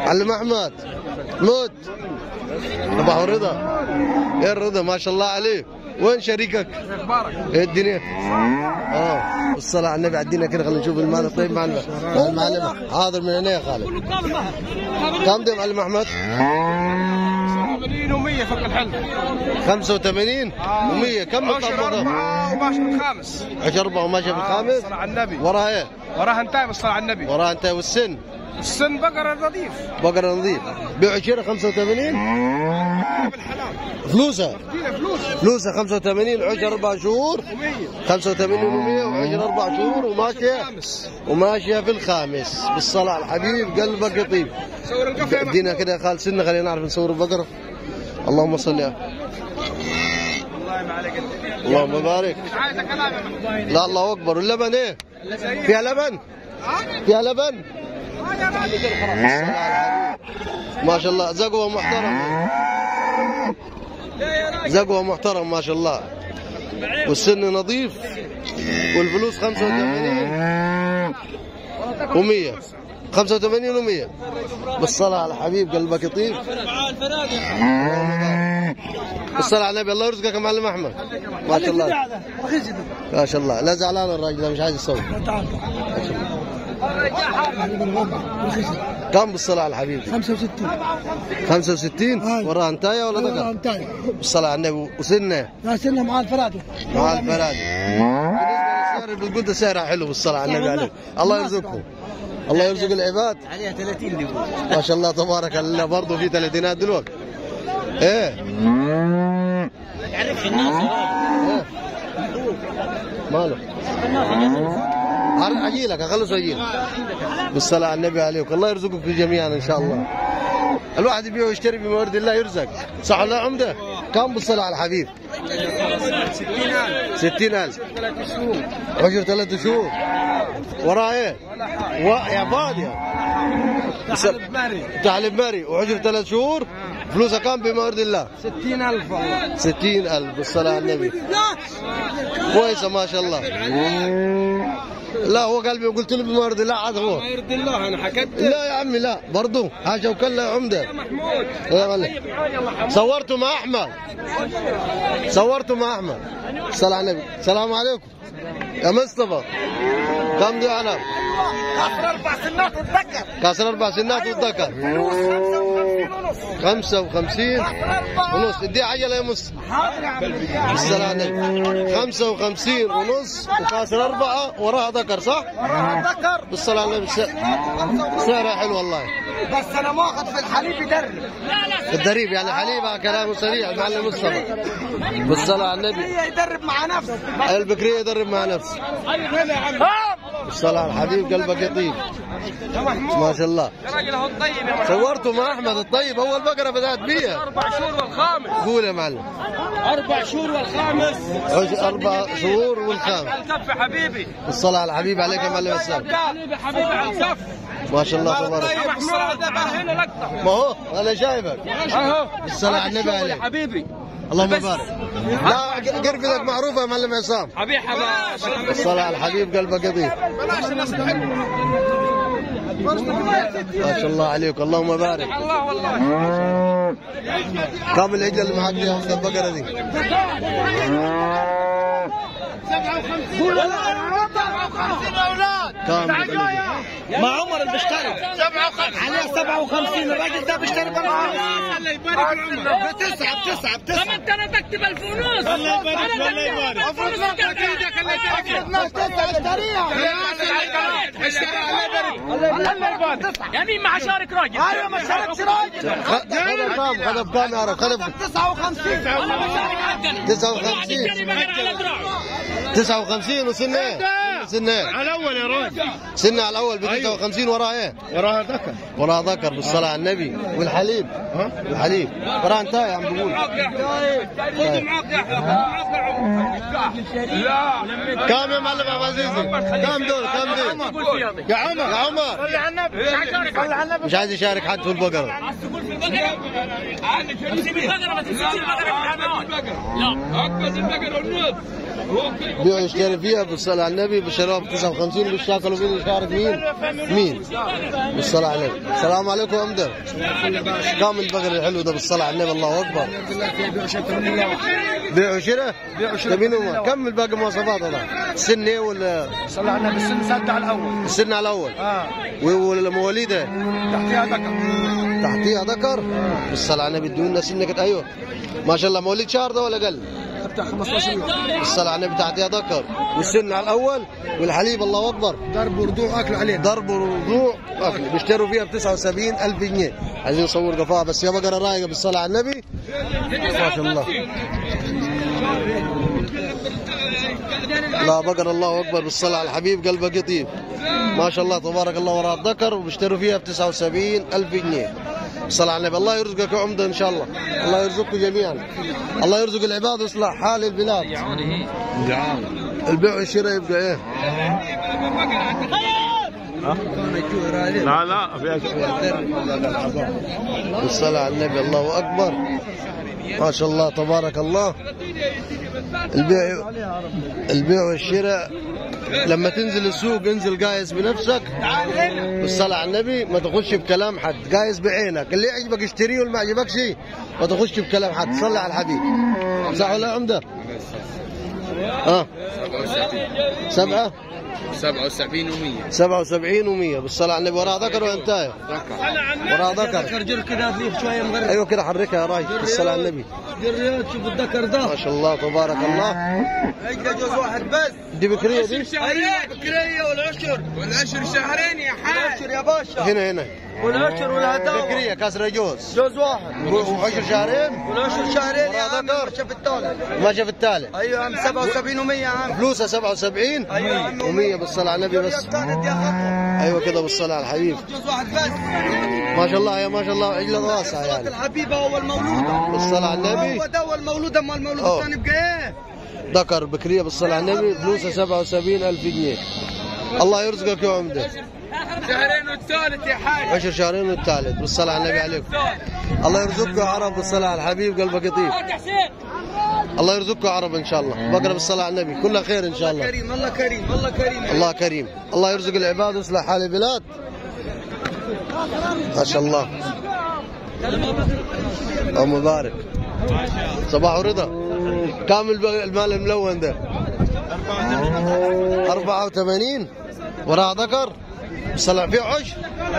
معلم احمد موت ابو رضا ايه الرضا ما شاء الله عليه وين شريكك؟ ايه الدنيا؟ اه الصلاة على النبي عدينا كده خلينا نشوف المال الطيب مع الم- مع المعلم حاضر من هنا يا خالد كم ده معلم احمد؟ 80 و100 فوق الحل 85 و100 كم عشر الطبقة؟ أربعة وماشي بالخامس عشر أربعة وماشي في الخامس الصلاة على النبي وراها ايه؟ وراها انتهى بالصلاة على النبي وراها انت والسن السن بقرة نظيف بقرة نظيف بيع شيرة 85 بالحلال فلوسها فينا فلوس فلوسها 85 عشر أربع شهور 85 و100 وعشر أربع شهور وماشية خامس وماشية في الخامس بالصلاة على الحبيب قلبك يطيب صور القفا يا ادينا كده يا خال سنة خلينا نعرف نصور البقرة اللهم صل على والله ما عليك اللهم بارك عايزة كلام يا محمود. لا الله أكبر واللبن إيه فيها لبن فيها لبن الصلاة على الحبيب. ما شاء الله زقوة محترم زقوة محترم ما شاء الله والسن نظيف والفلوس 85 و100 85 و100 بالصلاة على الحبيب قلبك يطيب بالصلاة على النبي الله يرزقك يا معلم احمد ما شاء الله ما شاء الله لا زعلان الراجل ده مش عايز يصور كم بالصلاة على الحبيب 65 65 وراها انتايه ولا دقر انتهى بالصلاة على النبي وسنه يا سنة مع الفرادة مع البلد بالنسبة للسعر بتقول ده سعرها حلو بالصلاة على النبي عليه الله يرزقكم الله يرزق العباد عليها 30 دي ما شاء الله تبارك الله برضه في ثلاثينات دلوقتي ايه تعرف الناس ايه ماله عر- اجي لك اخلص واجي لك بالصلاة على النبي عليك الله يرزقكم جميعا ان شاء الله الواحد يبيع ويشتري بموارد الله يرزق صح ولا لا عمده كم بالصلاة على الحبيب ستين ألف عشر ثلاثة شهور وراه ايه و... يا فاضية تعليم ماري وعشر ثلاث شهور فلوسها كم بموارد الله 60000 والله ستين ألف بالصلاة على النبي كويسة ما شاء الله لا هو قلبي قلت له بموارد الله عاد هو ما يرضي الله انا حكيت لا يا عمي لا برضو حاجة وكلا يا عمدة محمود يا معلم. صورته مع أحمد صورته مع أحمد الصلاة على النبي السلام عليكم يا مصطفى كم دي على اخر اربع سنات اتذكر كاسر أربع سنات والذكر خمسة وخمسين ونص ادي عجلة يا مصطفى الصلاة على النبي خمسة وخمسين ونص وكاسر أربعة وراها ذكر صح؟ ذكر بالصلاة على النبي س- سعرها حلو والله بس انا ماخذ في الحليب يدرب الدريب يعني حليبها كلامه سريع المعلم مصطفى بالصلاة على النبي هي يدرب مع نفسه البكرية يدرب مع نفسه وين يا عم بالصلاة على الحبيب قلبك يطيب يا محمود ما شاء الله يا راجل اهو الطيب يا محمود صورته مع أحمد الطيب أول بقرة بدأت بيها اربع شهور والخامس قول يا معلم اربع شهور والخامس عش- أربع شهور والخامس على الكف يا حبيبي الصلاة على الحبيب عليك يا معلم السلام حبيبي حبيبي على الكف ما شاء الله تبارك يا محمود ده بقى هنا لقطه ما هو أنا شايفك اهو الصلاة على النبي عليك حبيبي اللهم بارك لا قرفتك معروفة يا معلم عصام حبيبي حبيبي الصلاة على الحبيب قلبك يطيب بلاش الناس تحب ما شاء الله عليك اللهم بارك الله والله كم العجلة اللي معك دي يا أخت البقرة دي كم مع عمر المشتري عليه 57 الراجل ده بيشتري بخمسة الله يبارك العمر بتسعة بتسعة بتسعة طب انت انا تكتب الفلوس الله يبارك الله يبارك المفروض نطلق ايدك الله يبارك يا مين مع شارك راجل ايوه ما شاركش راجل خذ كم خذ بكم يا رب خذ 59 59 على دراعه 59 وسنة ايه؟ سنة ايه؟ على الاول يا راجل سنة على الأول ب 59 وراها ايه؟ وراها ذكر وراها ذكر بالصلاة على النبي والحليب ها الحليب وراها انتهى يا عم بقول خذ معاك يا احمد معاك يا عمر لا كم يا معلم ابو عزيزي؟ كم دول؟ كم دول؟ يا عمر يا عمر صلي على النبي صلي على النبي مش عايز يشارك حد في البقرة تسيب البقره ما تسيبش البقره في الحمام لا اقبض البقر والنص بيع يشتري فيها بالصلاة على النبي بشراء ب 59 بيشتاكلوا فين يشارك مين؟ مين؟ بالصلاة على النبي السلام عليكم يا أمدر كم البقر الحلو ده بالصلاة على النبي الله أكبر بيع وشراء؟ بيع وشراء كم الباقي مواصفات هذا؟ سن ايه ولا صلى على النبي السن سد على الاول السن على الأول؟ اه والمواليد تحتها ذكر تحتيها ذكر بالصلاة على النبي ادونا سنك ايوه ما شاء الله مواليد شهر ده ولا اقل؟ بتاع 15 يوم بالصلاة على النبي تحتيها ذكر والسن على الاول والحليب الله اكبر ضرب ورضوع اكل عليه ضرب ورضوع اكل بيشتروا فيها ب 79 الف جنيه عايزين نصور قفاها بس يا بقره رايقه بالصلاه على النبي ما شاء الله لا بقر الله اكبر بالصلاه على الحبيب قلبه قطيب ما شاء الله تبارك الله وراء الذكر وبيشتروا فيها ب 79 الف جنيه الصلاة على النبي الله يرزقك يا عمده ان شاء الله الله يرزقكم جميعا الله يرزق العباد ويصلح حال البلاد البيع والشراء يبقى ايه لا لا بالصلاة على النبي الله أكبر ما شاء الله تبارك الله البيع البيع والشراء لما تنزل السوق انزل قايس بنفسك بالصلاة على النبي ما تخش بكلام حد قايس بعينك اللي يعجبك اشتريه واللي ما عجبكش ما تخش بكلام حد صلي على الحبيب صح ولا يا عمده؟ اه سبعة 77 و100 77 و100 بالصلاة على النبي وراء ذكر وانتايه وراء ذكر رجل كده فيه شويه مغرب ايوه كده حركها يا راجل بالصلاة على النبي الرياض شوف الذكر ده ما شاء الله تبارك الله اجل جوز واحد بس دي بكرية دي ايوه بكريه والعشر والعشر شهرين يا حاج العشر يا باشا هنا هنا والعشر والهداوه بكرية كسر جوز جوز واحد وعشر شهرين والعشر شهرين يا وراء عم ذكر. ماشي في الثالث ما شاف التالي ايوه يا عم 77 و100 يا عم فلوسها 77 ايوه يا عم و100 بالصلاة على النبي بس الثالث يا خطوه ايوه كده بالصلاة على الحبيب جوز واحد بس ما شاء الله يا ما شاء الله عجلة واسعة يعني الحبيبه هو المولوده بالصلاة على النبي هو ده هو المولود اما المولود أوه. الثاني بقى ايه ذكر بكرية بالصلاة على النبي فلوسها 77 ألف جنيه الله يرزقك يا عمده شهرين والثالث يا حاج عشر شهرين والثالث بالصلاة على النبي عليكم الله يرزقك يا عرب بالصلاة على الحبيب قلبك يطيب حسين الله يرزقك يا عرب ان شاء الله بقرا بالصلاة على النبي كلها خير ان شاء الله كريم الله كريم الله كريم الله كريم الله يرزق العباد ويصلح حال البلاد ما شاء الله أو مبارك صباح ورضا كم الب- المال الملون ده 84 وراء ذكر صلع فيه عشر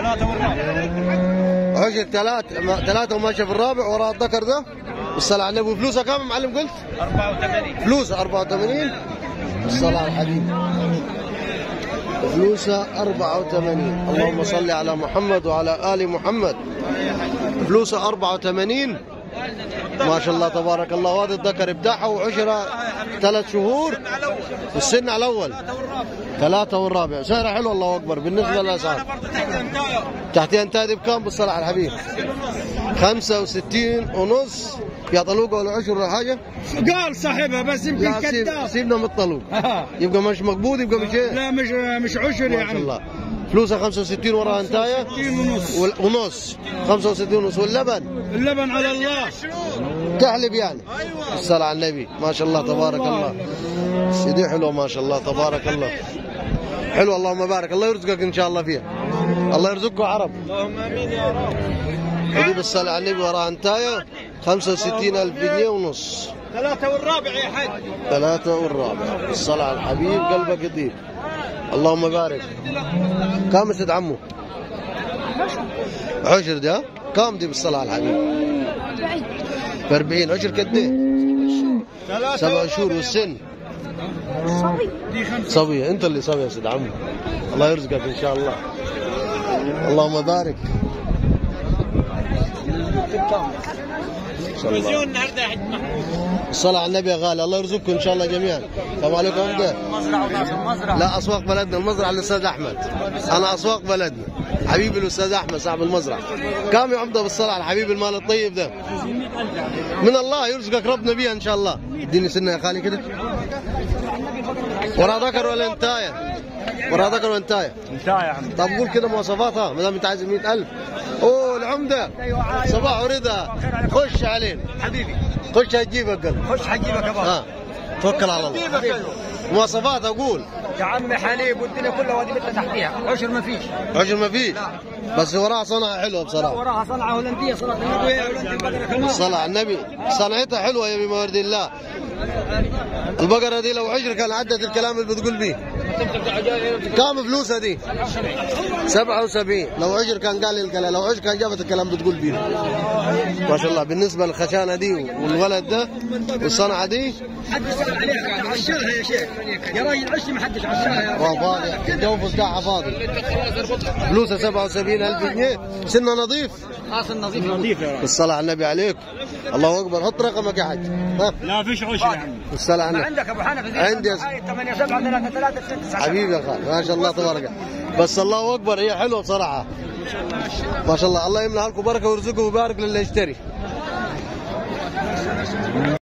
عشر ثلاثة ثلاثة وماشي في الرابع وراء الذكر ده الصلاة على النبي فلوسها كم معلم قلت؟ 84 فلوسها 84 الصلاة على الحبيب فلوسها 84 اللهم صل على محمد وعلى آل محمد فلوسها 84 ما شاء الله تبارك الله وهذا الذكر بتاعها وعشرة ثلاث شهور والسن على الأول ثلاثة والرابع سعرها حلو الله أكبر بالنسبة للأسعار تحتها انتهى بكام بالصلاة على الحبيب 65 ونص يا طلوقة ولا عشر ولا حاجة قال صاحبها بس يمكن لا سيب كذاب سيبنا من الطلوق يبقى مش مقبوض يبقى مش ايه لا مش مش عشر ما شاء يعني الله فلوسها 65 وراها انتايه 60 ونص وال- ونص 65 ونص واللبن اللبن على الله تحلب يعني الصلاة على النبي ما شاء الله تبارك الله سيدي حلوة ما شاء الله تبارك الله حلو اللهم بارك الله يرزقك ان شاء الله فيها الله يرزقكم عرب اللهم امين يا رب ودي بالصلاة على النبي وراها انتايه 65 ألف جنيه ونص ثلاثة والرابع يا حاج ثلاثة والرابع الصلاة على الحبيب قلبك يطيب اللهم بارك كم سيد عمو عشر ده كم دي بالصلاة على الحبيب ب 40 عشر قد ايه؟ ثلاثة سبع شهور والسن صبية انت اللي صبي يا سيد عمو الله يرزقك ان شاء الله اللهم بارك إن شاء الله. النهارده يا حاج محمود الصلاة على النبي يا غالي الله يرزقكم ان شاء الله جميعا السلام عليكم أمجد. مزرعة وناس المزرعة لا اسواق بلدنا المزرعه الاستاذ احمد انا اسواق بلدنا حبيبي الاستاذ احمد صاحب المزرعه كم يا عمده بالصلاه على الحبيب المال الطيب ده من الله يرزقك ربنا بيها ان شاء الله اديني سنه يا خالي كده ورا ذكر ولا انتايه ورا ذكر ولا انتايه انتهى يا عم طب قول كده مواصفاتها ما دام انت عايز 100000 اوه العمده صباح ورضا خش علينا حبيبي خش هتجيبك قلب خش حجيبك يا بابا ها توكل على الله مواصفات اقول يا عم حليب والدنيا كلها وادي بنت تحتيها عشر ما فيش عشر ما فيش بس وراها صنعة حلوة بصراحة وراها صنعه هولنديه صنعه هولنديه هولنديه بدر كمان الصلاة على النبي صنعتها حلوة يا بموارد الله البقرة دي لو عشر كان عدت الكلام اللي بتقول بيه كم فلوسها دي 77 لو عشر كان قال لي الكلام لو عشر كان جابت الكلام بتقول بيه ما شاء الله بالنسبة للخشانة دي والولد ده والصنعة دي حد يسال عليها عشاها يا شيخ يا راجل عشي ما حدش عشاها يا هو فاضي الجوف بتاعها فاضي فلوسها 77000 جنيه سنة نظيف اصل نظيف نظيف يا الصلاة على النبي عليك الله أكبر حط رقمك يا حاج ها لا فيش عشر يا عم الصلاة على ما النبي عندك ابو حنفي عندي. 8 7 3 3 6 حبيبي يا خالد ما شاء الله تبارك بس الله اكبر هي حلوه بصراحه ما شاء الله الله يمنع لكم بركه ويرزقكم ويبارك للي يشتري